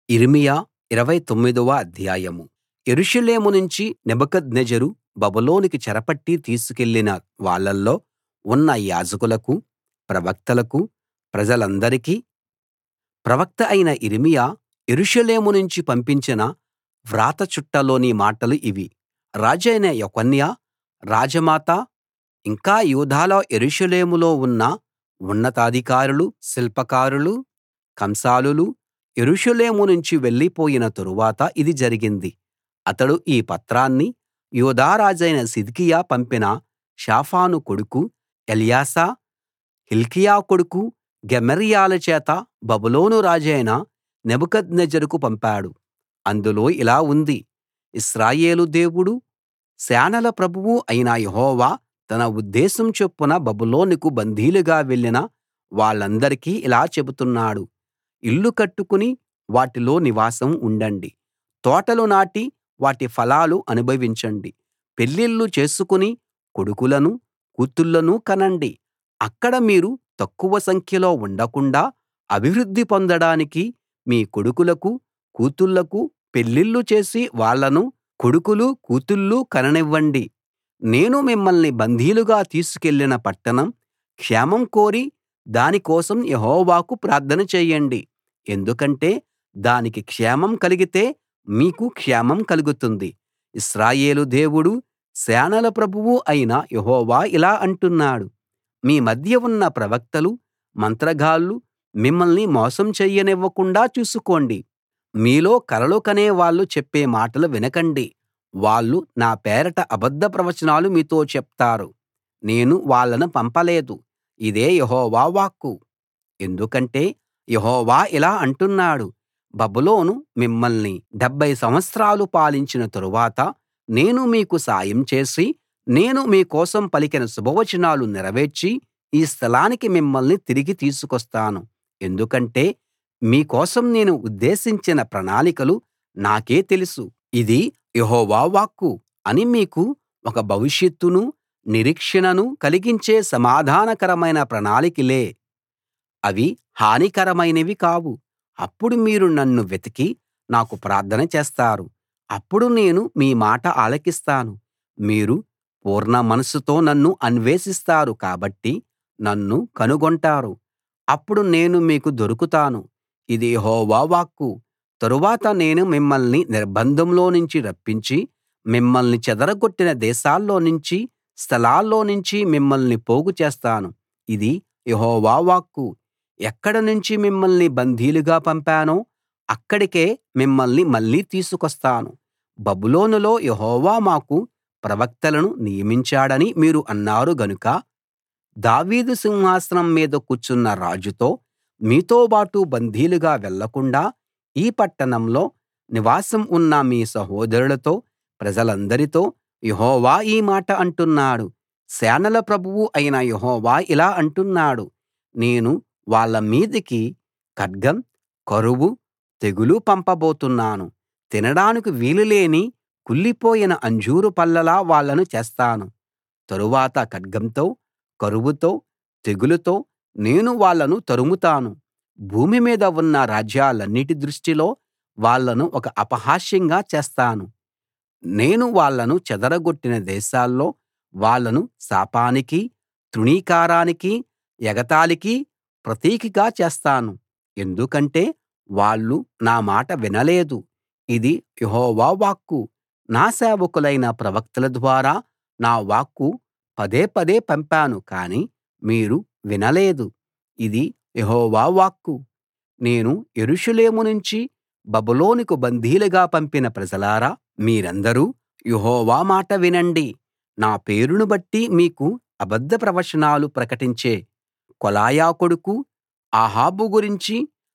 యిర్మీయా ఇరవై తొమ్మిదవ అధ్యాయం యెరూషలేము నుంచి నెబుకద్నెజరు బబులోనుకి చెరపట్టి తీసుకెళ్ళిన వాళ్ళల్లో ఉన్న యాజకులకు ప్రవక్తలకు ప్రజలందరికీ ప్రవక్త అయిన యిర్మీయా యెరూషలేము నుంచి పంపించిన వ్రాత చుట్టలోని మాటలు ఇవి రాజైన యెకొన్యా రాజమాతా ఇంకా యూదాలో యెరూషలేములో ఉన్న ఉన్నతాధికారులు శిల్పకారులు కంసాలులు యెరూషలేము నుంచి వెళ్ళిపోయిన తరువాత ఇది జరిగింది అతడు ఈ పత్రాన్ని యూదా రాజైన సిద్కియా పంపిన షాఫాను కొడుకు ఎల్యాశా హిల్కీయా కొడుకు గెమర్యాల చేత బబులోను రాజైన నెబుకద్నెజరుకు పంపాడు అందులో ఇలా ఉంది ఇశ్రాయేలు దేవుడూ సేనల ప్రభువూ అయిన యెహోవా తన ఉద్దేశం చొప్పున బబులోనుకు బందీలుగా వెళ్ళిన వాళ్ళందరికీ ఇలా చెబుతున్నాడు ఇళ్ళు కట్టుకుని వాటిలో నివాసం ఉండండి తోటలు నాటి వాటి ఫలాలు అనుభవించండి పెళ్ళిళ్ళు చేసుకుని కొడుకులనూ కూతుళ్ళనూ కనండి అక్కడ మీరు తక్కువ సంఖ్యలో ఉండకుండాా అభివృద్ధి పొందడానికి మీ కొడుకులకు కూతుళ్ళకు పెళ్ళిళ్ళు చేసి వాళ్ళను కొడుకులు కూతుళ్ళు కననివ్వండి నేను మిమ్మల్ని బందీలుగా తీసుకెళ్ళిన పట్టణం క్షేమం కోరి దాని కోసం యెహోవాకు ప్రార్థన చేయండి ఎందుకంటే దానికి క్షేమం కలిగితే మీకు క్షేమం కలుగుతుంది ఇశ్రాయేలు దేవుడూ సేనల ప్రభువూ అయిన యెహోవా ఇలా అంటున్నాడు మీ మధ్య ఉన్న ప్రవక్తలు మంత్రగాళ్ళు మిమ్మల్ని మోసం చెయ్యనివ్వకుండా చూసుకోండి మీలో కలలు కనే వాళ్ళు చెప్పే మాటలు వినకండి వాళ్ళు నా పేరట అబద్ధ ప్రవచనాలు మీతో చెప్తారు నేను వాళ్ళను పంపలేదు ఇదే యెహోవా వాక్కు ఎందుకంటే యెహోవా ఇలా అంటున్నాడు బబులోను మిమ్మల్ని డెబ్భై సంవత్సరాలు పాలించిన తరువాత నేను మీకు సాయం చేసి నేను మీ కోసం పలికిన శుభవచనాలు నెరవేర్చి ఈ స్థలానికి మిమ్మల్ని తిరిగి తీసుకొస్తాను ఎందుకంటే మీ కోసం నేను ఉద్దేశించిన ప్రణాళికలు నాకే తెలుసు ఇది యెహోవా వాక్కు అని మీకు ఒక భవిష్యత్తునూ నిరీక్షణనూ కలిగించే సమాధానకరమైన ప్రణాళికలే అవి హానికరమైనవి కావు అప్పుడు మీరు నన్ను వెతికి నాకు ప్రార్థన చేస్తారు అప్పుడు నేను మీ మాట ఆలకిస్తాను మీరు పూర్ణ మనస్సుతో నన్ను అన్వేషిస్తారు కాబట్టి నన్ను కనుగొంటారు అప్పుడు నేను మీకు దొరుకుతాను ఇది యెహోవా వాక్కు తరువాత నేను మిమ్మల్ని నిర్బంధంలో నుంచి రప్పించి మిమ్మల్ని చెదరగొట్టిన దేశాల్లోనుంచి స్థలాల్లోనుంచి మిమ్మల్ని పోగు చేస్తాను ఇది యెహోవా వాక్కు ఎక్కడ నుంచి మిమ్మల్ని బందీలుగా పంపానో అక్కడికే మిమ్మల్ని మళ్ళీ తీసుకొస్తాను బబులోనులో యెహోవా మాకు ప్రవక్తలను నియమించాడని మీరు అన్నారు గనుక దావీదు సింహాసనం మీద కూర్చున్న రాజుతో మీతోబాటు బందీలుగా వెళ్ళకుండా ఈ పట్టణంలో నివాసం ఉన్న మీ సహోదరులతో ప్రజలందరితో యెహోవా ఈ మాట అంటున్నాడు సేనల ప్రభువు అయిన యెహోవా ఇలా అంటున్నాడు నేను వాళ్ళ మీదికి ఖడ్గం కరువు తెగులు పంపబోతున్నాను తినడానికి వీలులేని కుళ్ళిపోయిన అంజూరు పళ్ళలా వాళ్ళను చేస్తాను తరువాత ఖడ్గంతో కరువుతో తెగులుతో నేను వాళ్ళను తరుముతాను భూమి మీద ఉన్న రాజ్యాలన్నిటి దృష్టిలో వాళ్ళను ఒక అపహాస్యంగా చేస్తాను నేను వాళ్ళను చెదరగొట్టిన దేశాల్లో వాళ్ళను శాపానికీ తృణీకారానికీ ఎగతాళికీ ప్రతీకగా చేస్తాను ఎందుకంటే వాళ్ళు నా మాట వినలేదు ఇది యెహోవా వాక్కు నా సేవకులైన ప్రవక్తల ద్వారా నా వాక్కు పదే పదే పంపాను కానీ మీరు వినలేదు ఇది యెహోవా వాక్కు నేను యెరూషలేము నుంచి బబులోనుకు బందీలుగా పంపిన ప్రజలారా మీరందరూ యెహోవా మాట వినండి నా పేరును బట్టి మీకు అబద్ధ ప్రవచనాలు ప్రకటించే కొలాయా కొడుకు అహాబు గురించి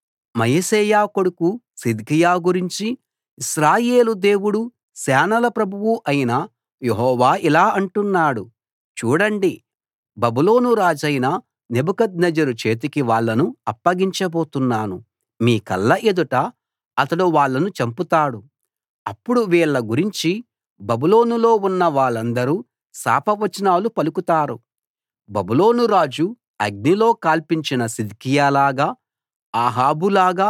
మయశేయా కొడుకు సిద్కియా గురించి ఇశ్రాయేలు దేవుడూ సేనల ప్రభువు అయిన యెహోవా ఇలా అంటున్నాడు చూడండి బబులోను రాజైన నెబుకద్నెజరు చేతికి వాళ్ళను అప్పగించబోతున్నాను మీ కళ్ళ ఎదుట అతడు వాళ్ళను చంపుతాడు అప్పుడు వీళ్ళ గురించి బబులోనులో ఉన్న వాళ్ళందరూ శాపవచనాలు పలుకుతారు బబులోను రాజు అగ్నిలో కాల్పించిన సిద్కియాలాగా అహాబులాగా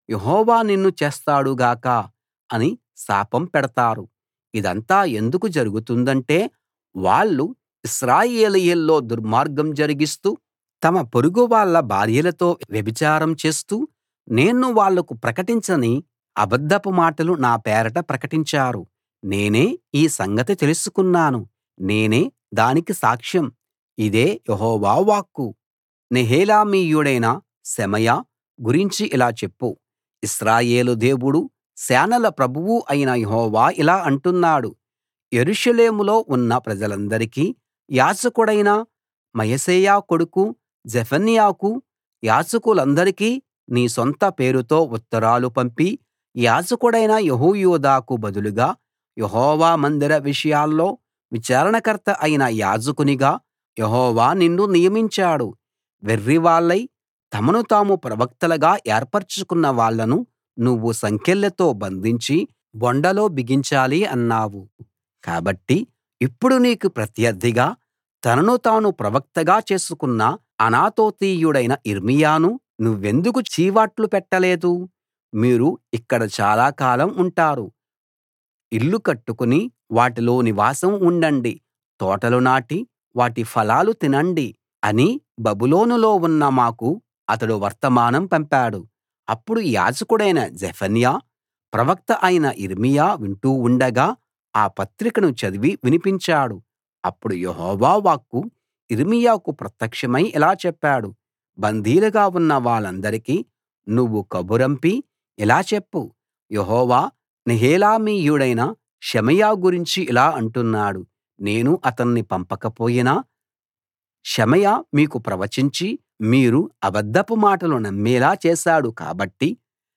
యెహోవా నిన్ను చేస్తాడు గాక అని శాపం పెడతారు ఇదంతా ఎందుకు జరుగుతుందంటే వాళ్ళు ఇశ్రాయేలీయుల్లో దుర్మార్గం జరిగిస్తూ తమ పొరుగువాళ్ళ భార్యలతో వ్యభిచారం చేస్తూ నేను వాళ్లకు ప్రకటించని అబద్ధపు మాటలు నా పేరట ప్రకటించారు నేనే ఈ సంగతి తెలుసుకున్నాను నేనే దానికి సాక్ష్యం ఇదే యెహోవా వాక్కు నెహెలామీయుడైన షెమయా గురించి ఇలా చెప్పు ఇశ్రాయేలు దేవుడూ సేనల ప్రభువూ అయిన యెహోవా ఇలా అంటున్నాడు యెరూషలేములో ఉన్న ప్రజలందరికీ యాజకుడైన మయశేయా కొడుకు జెఫన్యాకు యాజకులందరికీ నీ సొంత పేరుతో ఉత్తరాలు పంపి యాజకుడైన యెహోయాదాకు బదులుగా యెహోవా మందిర విషయాల్లో విచారణకర్త అయిన యాజకునిగా యెహోవా నిన్ను నియమించాడు వెర్రివాళ్ళై తమను తాము ప్రవక్తలుగా ఏర్పరచుకున్న వాళ్ళను నువ్వు సంకెళ్లతో బంధించి బొండలో బిగించాలి అన్నావు కాబట్టి ఇప్పుడు నీకు ప్రత్యర్థిగా తనను తాను ప్రవక్తగా చేసుకున్న అనాతోతీయుడైన యిర్మీయాను నువ్వెందుకు చీవాట్లు పెట్టలేదు మీరు ఇక్కడ చాలా కాలం ఉంటారు ఇళ్ళు కట్టుకుని వాటిలో నివాసం ఉండండి తోటలు నాటి వాటి ఫలాలు తినండి అని బబులోనులో ఉన్న మాకు అతడు వర్తమానం పంపాడు అప్పుడు యాజకుడైన జెఫన్యా ప్రవక్త అయిన యిర్మీయా వింటూ ఉండగా ఆ పత్రికను చదివి వినిపించాడు అప్పుడు యెహోవా వాక్కు యిర్మీయాకు ప్రత్యక్షమై ఇలా చెప్పాడు బందీలుగా ఉన్న వాళ్ళందరికీ నువ్వు కబురంపి ఇలా చెప్పు యెహోవా నెహెలామీయుడైన షెమయా గురించి ఇలా అంటున్నాడు నేను అతన్ని పంపకపోయినా షెమయా మీకు ప్రవచించి మీరు అబద్ధపు మాటలు నమ్మేలా చేశాడు కాబట్టి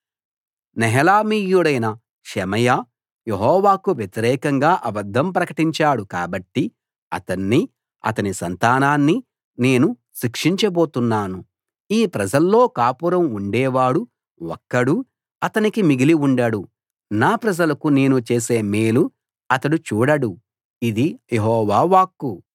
నెహెలామీయుడైన షెమయా యెహోవాకు వ్యతిరేకంగా అబద్ధం ప్రకటించాడు కాబట్టి అతన్నీ అతని సంతానాన్ని నేను శిక్షించబోతున్నాను ఈ ప్రజల్లో కాపురం ఉండేవాడు ఒక్కడూ అతనికి మిగిలి ఉండడు నా ప్రజలకు నేను చేసే మేలు అతడు చూడడు ఇది యెహోవా వాక్కు